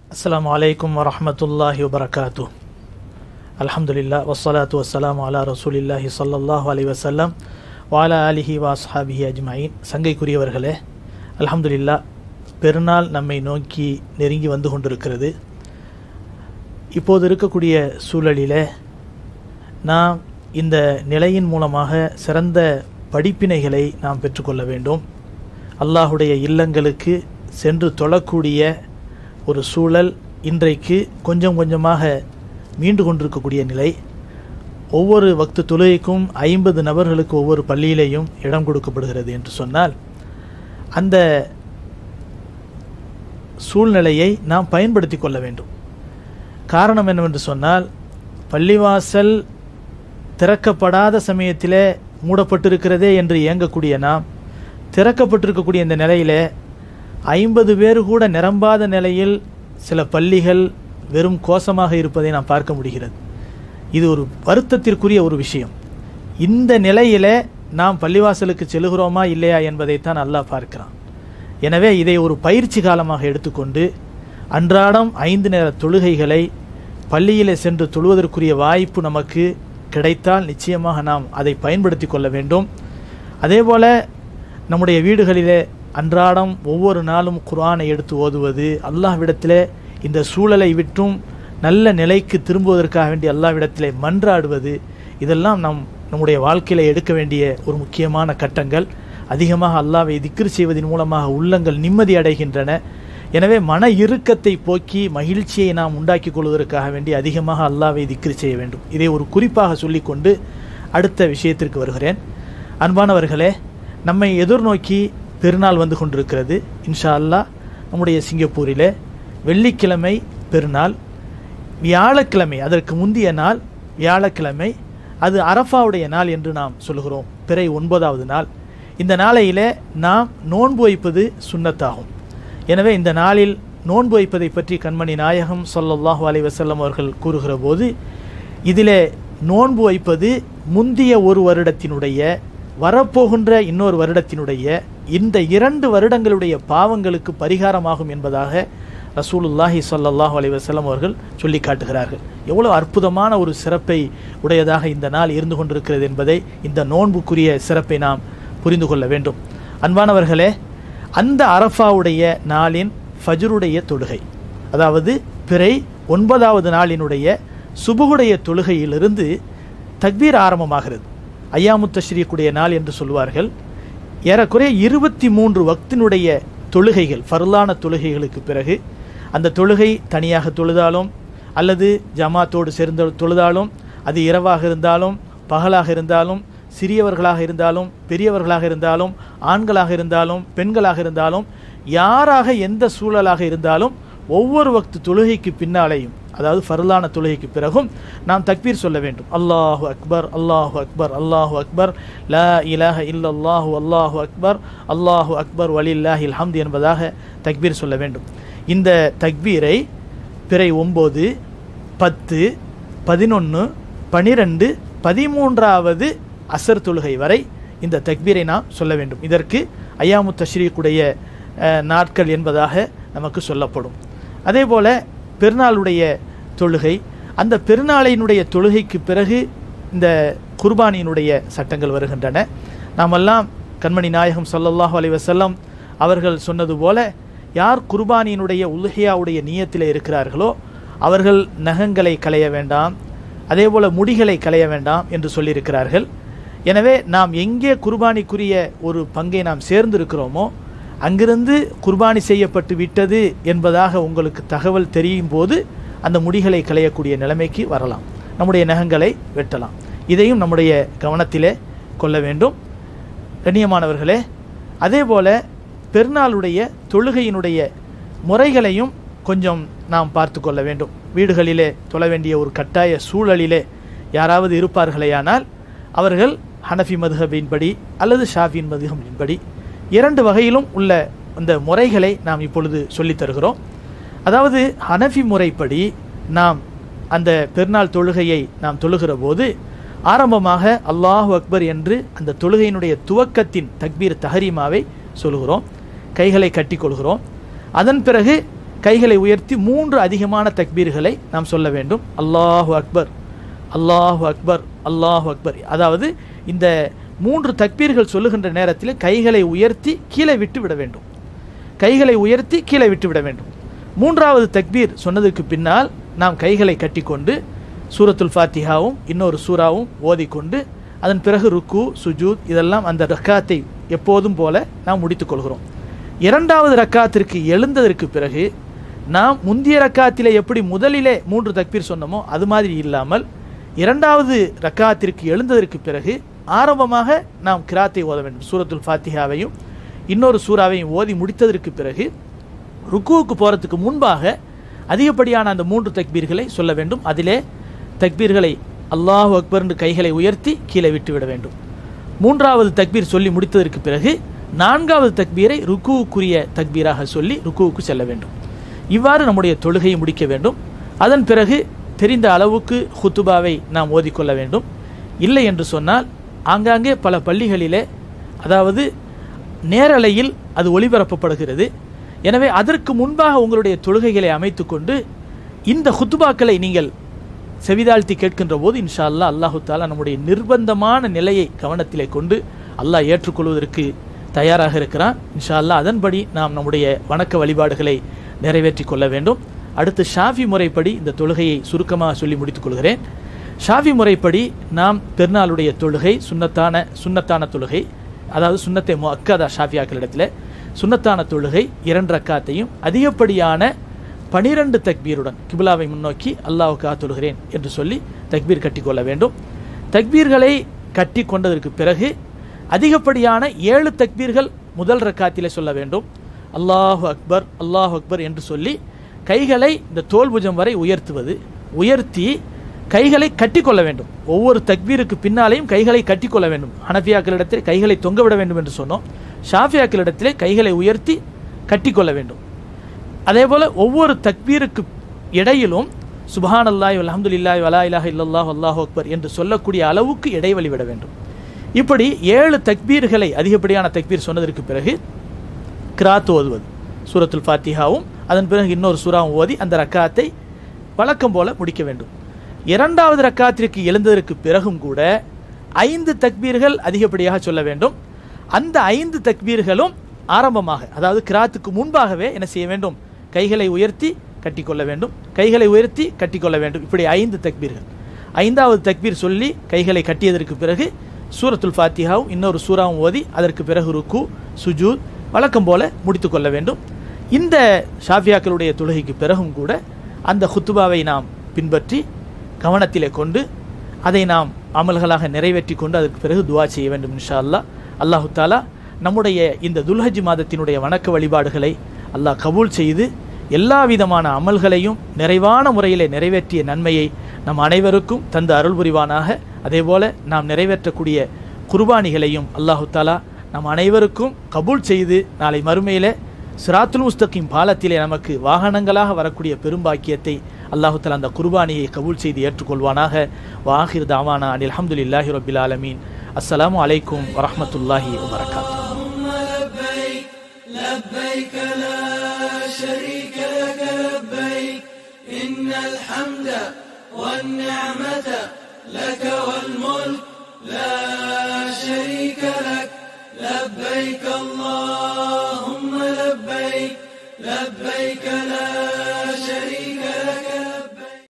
அஸ்ஸலாமு அலைக்கும் வரஹ்மத்துல்லாஹி வபரகாத்து அல்ஹம்துலில்லா வஸ்ஸலாத்து வஸ்ஸலாமு அலா ரசூலில்லாஹி ஸல்லல்லாஹு அலைஹி வஸல்லம் வாலா அலிஹி வாஸ்ஹாபிஹி அஜ்மயின் சங்கைக்குரியவர்களே அல்ஹம்துலில்லா பெருநாள் நம்மை நோக்கி நெருங்கி வந்து கொண்டிருக்கிறது இப்போது இருக்கக்கூடிய சூழலிலே நாம் இந்த நிலையின் மூலமாக சிறந்த படிப்பினைகளை நாம் பெற்றுக்கொள்ள வேண்டும் அல்லாஹுடைய இல்லங்களுக்கு சென்று தொழக்கூடிய ஒரு சூழல் இன்றைக்கு கொஞ்சம் கொஞ்சமாக மீண்டு கொண்டிருக்கக்கூடிய நிலை ஒவ்வொரு வக்து தொழுகைக்கும் ஐம்பது நபர்களுக்கு ஒவ்வொரு பள்ளியிலேயும் இடம் கொடுக்கப்படுகிறது என்று சொன்னால் அந்த சூழ்நிலையை நாம் பயன்படுத்தி கொள்ள வேண்டும் காரணம் என்னவென்று சொன்னால் பள்ளிவாசல் திறக்கப்படாத சமயத்திலே மூடப்பட்டிருக்கிறதே என்று இயங்கக்கூடிய நாம் திறக்கப்பட்டிருக்கக்கூடிய இந்த நிலையிலே ஐம்பது பேர் கூட நிரம்பாத நிலையில் சில பள்ளிகள் வெறும் கோஷமாக இருப்பதை நாம் பார்க்க முடிகிறது இது ஒரு வருத்தத்திற்குரிய ஒரு விஷயம் இந்த நிலையிலே நாம் பள்ளிவாசலுக்கு செல்கிறோமா இல்லையா என்பதைத்தான் அல்லாஹ் பார்க்கிறான் எனவே இதை ஒரு பயிற்சி காலமாக எடுத்துக்கொண்டு அன்றாடம் ஐந்து நேர தொழுகைகளை பள்ளியிலே சென்று தொழுவதற்குரிய வாய்ப்பு நமக்கு கிடைத்தால் நிச்சயமாக நாம் அதை பயன்படுத்தி கொள்ள வேண்டும் அதேபோல நம்முடைய வீடுகளிலே அன்றாடம் ஒவ்வொரு நாளும் குர்ஆனை எடுத்து ஓதுவது அல்லாஹ்விடத்திலே இந்த சூழலை விட்டும் நல்ல நிலைக்கு திரும்புவதற்காக வேண்டி அல்லாஹ்விடத்திலே மன்றாடுவது இதெல்லாம் நம் நம்முடைய வாழ்க்கையில் எடுக்க வேண்டிய ஒரு முக்கியமான கட்டங்கள் அதிகமாக அல்லாவை திக்ர் செய்வதன் மூலமாக உள்ளங்கள் நிம்மதி அடைகின்றன எனவே மன இறுக்கத்தை போக்கி மகிழ்ச்சியை நாம் உண்டாக்கி கொள்வதற்காக வேண்டி அதிகமாக அல்லாவை திக்ரு செய்ய வேண்டும் இதை ஒரு குறிப்பாக சொல்லிக்கொண்டு அடுத்த விஷயத்திற்கு வருகிறேன் அன்பானவர்களே நம்மை எதிர்நோக்கி பெருநாள் வந்து கொண்டிருக்கிறது இன்ஷா அல்லாஹ் நம்முடைய சிங்கப்பூரிலே வெள்ளிக்கிழமை பெருநாள் வியாழக்கிழமை அதற்கு முந்தைய நாள் வியாழக்கிழமை அது அரஃபாவுடைய நாள் என்று நாம் சொல்கிறோம் பிறை ஒன்பதாவது நாள் இந்த நாளையிலே நாம் நோன்பு வைப்பது சுண்ணத்தாகும் எனவே இந்த நாளில் நோன்பு வைப்பதை பற்றி கண்மணி நாயகம் சொல்லல்லாஹு அலை வசல்லம் அவர்கள் கூறுகிற போது இதிலே நோன்பு வைப்பது முந்திய ஒரு வருடத்தினுடைய வரப்போகின்ற இன்னொரு வருடத்தினுடைய இந்த இரண்டு வருடங்களுடைய பாவங்களுக்கு பரிகாரமாகும் என்பதாக ரசூலுல்லாஹி சொல்லல்லாஹு அலி வசல்லம் அவர்கள் சொல்லி காட்டுகிறார்கள் எவ்வளோ அற்புதமான ஒரு சிறப்பை உடையதாக இந்த நாள் இருந்து கொண்டிருக்கிறது என்பதை இந்த நோன்புக்குரிய சிறப்பை நாம் புரிந்து கொள்ள வேண்டும் அன்பானவர்களே அந்த அரஃபாவுடைய நாளின் ஃபஜருடைய தொழுகை அதாவது பிறை ஒன்பதாவது நாளினுடைய சுபுகுடைய தொழுகையிலிருந்து தக்பீர் ஆரம்பமாகிறது ஐயாமுத்தஸ்ரீக்குடைய நாள் என்று சொல்வார்கள் ஏறக்குறைய இருபத்தி மூன்று வக்தினுடைய தொழுகைகள் ஃபர்லான தொழுகைகளுக்கு பிறகு அந்த தொழுகை தனியாக தொழுதாலும் அல்லது ஜமாத்தோடு சேர்ந்து தொழுதாலும் அது இரவாக இருந்தாலும் பகலாக இருந்தாலும் சிறியவர்களாக இருந்தாலும் பெரியவர்களாக இருந்தாலும் ஆண்களாக இருந்தாலும் பெண்களாக இருந்தாலும் யாராக எந்த சூழலாக இருந்தாலும் ஒவ்வொரு வக்து தொழுகைக்கு பின்னாலேயும் அதாவது ஃபர்லான தொழுகைக்கு பிறகும் நாம் தக்பீர் சொல்ல வேண்டும் அல்லாஹு அக்பர் அல்லாஹு அக்பர் அல்லாஹு அக்பர் லா இலாஹ இல்லல்லாஹு அல்லாஹு அக்பர் அல்லாஹு அக்பர் வலில்லாஹில் ஹம்து என்பதாக தக்பீர் சொல்ல வேண்டும் இந்த தக்பீரை பிறை ஒம்பது பத்து பதினொன்று பனிரெண்டு பதிமூன்றாவது அசர் தொழுகை வரை இந்த தக்பீரை நாம் சொல்ல வேண்டும் இதற்கு ஐயாமு தஷ்ரீக்குடைய நாட்கள் என்பதாக நமக்கு சொல்லப்படும் அதே போல பெருநாளுடைய தொழுகை அந்த பெருநாளினுடைய தொழுகைக்கு பிறகு இந்த குர்பானியினுடைய சட்டங்கள் வருகின்றன நாமெல்லாம் கண்மணி நாயகம் சொல்லல்லாஹு அலி வசல்லம் அவர்கள் சொன்னது போல யார் குர்பானியினுடைய உல்ஹியாவுடைய நீயத்தில் இருக்கிறார்களோ அவர்கள் நகங்களை களைய வேண்டாம் அதே போல முடிகளை களைய வேண்டாம் என்று சொல்லியிருக்கிறார்கள் எனவே நாம் எங்கே குர்பானிக்குரிய ஒரு பங்கை நாம் சேர்ந்திருக்கிறோமோ அங்கிருந்து குர்பானி செய்யப்பட்டு விட்டது என்பதாக உங்களுக்கு தகவல் தெரியும் போது அந்த முடிகளை களையக்கூடிய நிலைமைக்கு வரலாம் நம்முடைய நகங்களை வெட்டலாம் இதையும் நம்முடைய கவனத்திலே கொள்ள வேண்டும் கண்ணியமானவர்களே அதே போல பெருநாளுடைய தொழுகையினுடைய முறைகளையும் கொஞ்சம் நாம் பார்த்து கொள்ள வேண்டும் வீடுகளிலே தொழ வேண்டிய ஒரு கட்டாய சூழலிலே யாராவது இருப்பார்களேயானால் அவர்கள் ஹனஃபி மதுஹபின்படி அல்லது ஷாஃபின் மதுஹபின்படி இரண்டு வகையிலும் உள்ள அந்த முறைகளை நாம் இப்பொழுது சொல்லித் தருகிறோம் அதாவது ஹனஃபி முறைப்படி நாம் அந்த பெருநாள் தொழுகையை நாம் தொழுகிற போது ஆரம்பமாக அல்லாஹு அக்பர் என்று அந்த தொழுகையினுடைய துவக்கத்தின் தக்பீர் தஹரீமாவை சொல்கிறோம் கைகளை கட்டி கொள்கிறோம் அதன் பிறகு கைகளை உயர்த்தி மூன்று அதிகமான தக்பீர்களை நாம் சொல்ல வேண்டும் அல்லாஹு அக்பர் அல்லாஹு அக்பர் அல்லாஹு அக்பர் அதாவது இந்த மூன்று தக்பீர்கள் சொல்லுகின்ற நேரத்தில் கைகளை உயர்த்தி கீழே விட்டு விட வேண்டும் கைகளை உயர்த்தி கீழே விட்டு விட வேண்டும் மூன்றாவது தக்பீர் சொன்னதற்கு பின்னால் நாம் கைகளை கட்டிக்கொண்டு சூரத்துல் ஃபாத்திஹாவும் இன்னொரு சூறாவும் ஓதிக்கொண்டு அதன் பிறகு ருக்கு சுஜூத் இதெல்லாம் அந்த ரக்காத்தை எப்போதும் போல நாம் முடித்துக் கொள்கிறோம் இரண்டாவது ரக்காத்திற்கு எழுந்ததற்கு பிறகு நாம் முந்திய ரக்காத்திலே எப்படி முதலிலே மூன்று தக்பீர் சொன்னோமோ அது மாதிரி இல்லாமல் இரண்டாவது ரக்காத்திற்கு எழுந்ததற்கு பிறகு ஆரம்பமாக நாம் கிராத்தை ஓத வேண்டும் சூரத்துல் ஃபாத்திஹாவையும் இன்னொரு சூறாவையும் ஓதி முடித்ததற்கு பிறகு ருக்குவுக்கு போகிறதுக்கு முன்பாக அதிகப்படியான அந்த மூன்று தக்பீர்களை சொல்ல வேண்டும் அதிலே தக்பீர்களை அல்லாஹ் அக்பர் என்று கைகளை உயர்த்தி கீழே விட்டுவிட வேண்டும் மூன்றாவது தக்பீர் சொல்லி முடித்ததற்கு பிறகு நான்காவது தக்பீரை ருக்குவுக்குரிய தக்பீராக சொல்லி ருக்குவுக்கு செல்ல வேண்டும் இவ்வாறு நம்முடைய தொழுகையை முடிக்க வேண்டும் அதன் பிறகு தெரிந்த அளவுக்கு ஹுத்துபாவை நாம் ஓதிக்கொள்ள வேண்டும் இல்லை என்று சொன்னால் ஆங்காங்கே பல பள்ளிகளிலே அதாவது நேரலையில் அது ஒளிபரப்பப்படுகிறது எனவே அதற்கு முன்பாக உங்களுடைய தொழுகைகளை அமைத்துக்கொண்டு இந்த ஹுத்துபாக்களை நீங்கள் செவிதாழ்த்தி கேட்கின்ற போது இன்ஷா அல்லா அல்லாஹு தாலா நம்முடைய நிர்பந்தமான நிலையை கவனத்திலே கொண்டு அல்லாஹ் ஏற்றுக்கொள்வதற்கு தயாராக இருக்கிறான் இன்ஷா அல்லா அதன்படி நாம் நம்முடைய வணக்க வழிபாடுகளை நிறைவேற்றி கொள்ள வேண்டும் அடுத்து ஷாஃபி முறைப்படி இந்த தொழுகையை சுருக்கமாக சொல்லி முடித்துக் கொள்கிறேன் ஷாஃபி முறைப்படி நாம் பெருநாளுடைய தொழுகை சுன்னத்தான சுன்னத்தான தொழுகை அதாவது சுன்னத்தை அக்காதா ஷாஃபியாக்களிடத்தில் சுன்னத்தான தொழுகை இரண்டு ரக்காத்தையும் அதிகப்படியான பனிரெண்டு தக்பீருடன் கிபிலாவை முன்னோக்கி அல்லாவுக்காக தொழுகிறேன் என்று சொல்லி தக்பீர் கட்டிக்கொள்ள வேண்டும் தக்பீர்களை கட்டி கொண்டதற்கு பிறகு அதிகப்படியான ஏழு தக்பீர்கள் முதல் ரக்காத்திலே சொல்ல வேண்டும் அல்லாஹு அக்பர் அல்லாஹு அக்பர் என்று சொல்லி கைகளை இந்த தோல் புஜம் வரை உயர்த்துவது உயர்த்தி கைகளை கட்டிக்கொள்ள வேண்டும் ஒவ்வொரு தக்பீருக்கு பின்னாலேயும் கைகளை கட்டிக்கொள்ள வேண்டும் ஹனஃபியாக்களிடத்தில் கைகளை தொங்கவிட வேண்டும் என்று சொன்னோம் ஷாஃபியாக்களிடத்திலே கைகளை உயர்த்தி கட்டிக்கொள்ள வேண்டும் அதே போல ஒவ்வொரு தக்பீருக்கு இடையிலும் சுபஹான் அல்லாஹ் அலமதுல்லாஹ் வலா இலாஹ இல்லல்லாஹ் அல்லாஹ் அக்பர் என்று சொல்லக்கூடிய அளவுக்கு இடைவெளி விட வேண்டும் இப்படி ஏழு தக்பீர்களை அதிகப்படியான தக்பீர் சொன்னதற்கு பிறகு கிராத் ஓதுவது சூரத்துல் ஃபாத்திஹாவும் அதன் பிறகு இன்னொரு சூறாவும் ஓதி அந்த ரக்காத்தை வழக்கம் போல முடிக்க வேண்டும் இரண்டாவது ரக்காத்திற்கு எழுந்ததற்கு பிறகும் கூட ஐந்து தக்பீர்கள் அதிகப்படியாக சொல்ல வேண்டும் அந்த ஐந்து தக்பீர்களும் ஆரம்பமாக அதாவது கிராத்துக்கு முன்பாகவே என்ன செய்ய வேண்டும் கைகளை உயர்த்தி கட்டிக்கொள்ள வேண்டும் கைகளை உயர்த்தி கட்டிக்கொள்ள வேண்டும் இப்படி ஐந்து தக்பீர்கள் ஐந்தாவது தக்பீர் சொல்லி கைகளை கட்டியதற்கு பிறகு சூரத்துல் ஃபாத்தியாவும் இன்னொரு சூறாவும் ஓதி அதற்கு பிறகு ருக்கு சுஜூத் வழக்கம் போல முடித்து கொள்ள வேண்டும் இந்த ஷாஃபியாக்களுடைய தொழுகைக்கு பிறகும் கூட அந்த ஹுத்துபாவை நாம் பின்பற்றி கவனத்திலே கொண்டு அதை நாம் அமல்களாக நிறைவேற்றி கொண்டு அதற்கு பிறகு துவா செய்ய வேண்டும் இன்ஷா அல்லா அல்லாஹு தாலா நம்முடைய இந்த துல்ஹஜ் மாதத்தினுடைய வணக்க வழிபாடுகளை அல்லாஹ் கபூல் செய்து எல்லா விதமான அமல்களையும் நிறைவான முறையிலே நிறைவேற்றிய நன்மையை நம் அனைவருக்கும் தந்து அருள் புரிவானாக அதேபோல நாம் நிறைவேற்றக்கூடிய குர்பானிகளையும் அல்லாஹு தாலா நம் அனைவருக்கும் கபூல் செய்து நாளை மறுமையிலே சிராத்துல் முஸ்தகிம் பாலத்திலே நமக்கு வாகனங்களாக வரக்கூடிய பெரும்பாக்கியத்தை அல்லாஹு தலா அந்த குர்பானியை கபூல் செய்து ஏற்றுக்கொள்வானாக வாஹிர் தாவானா அனில் அஹமதுல்லாஹி ரபில் ஆலமீன் அஸ்ஸலாமு அலைக்கும் வரஹமத்துல்லாஹி வபரகாத்து لبيك لا شريك لك لبيك إن الحمد والنعمة لك والملك لا شريك لك لبيك اللهم لبيك لبيك لا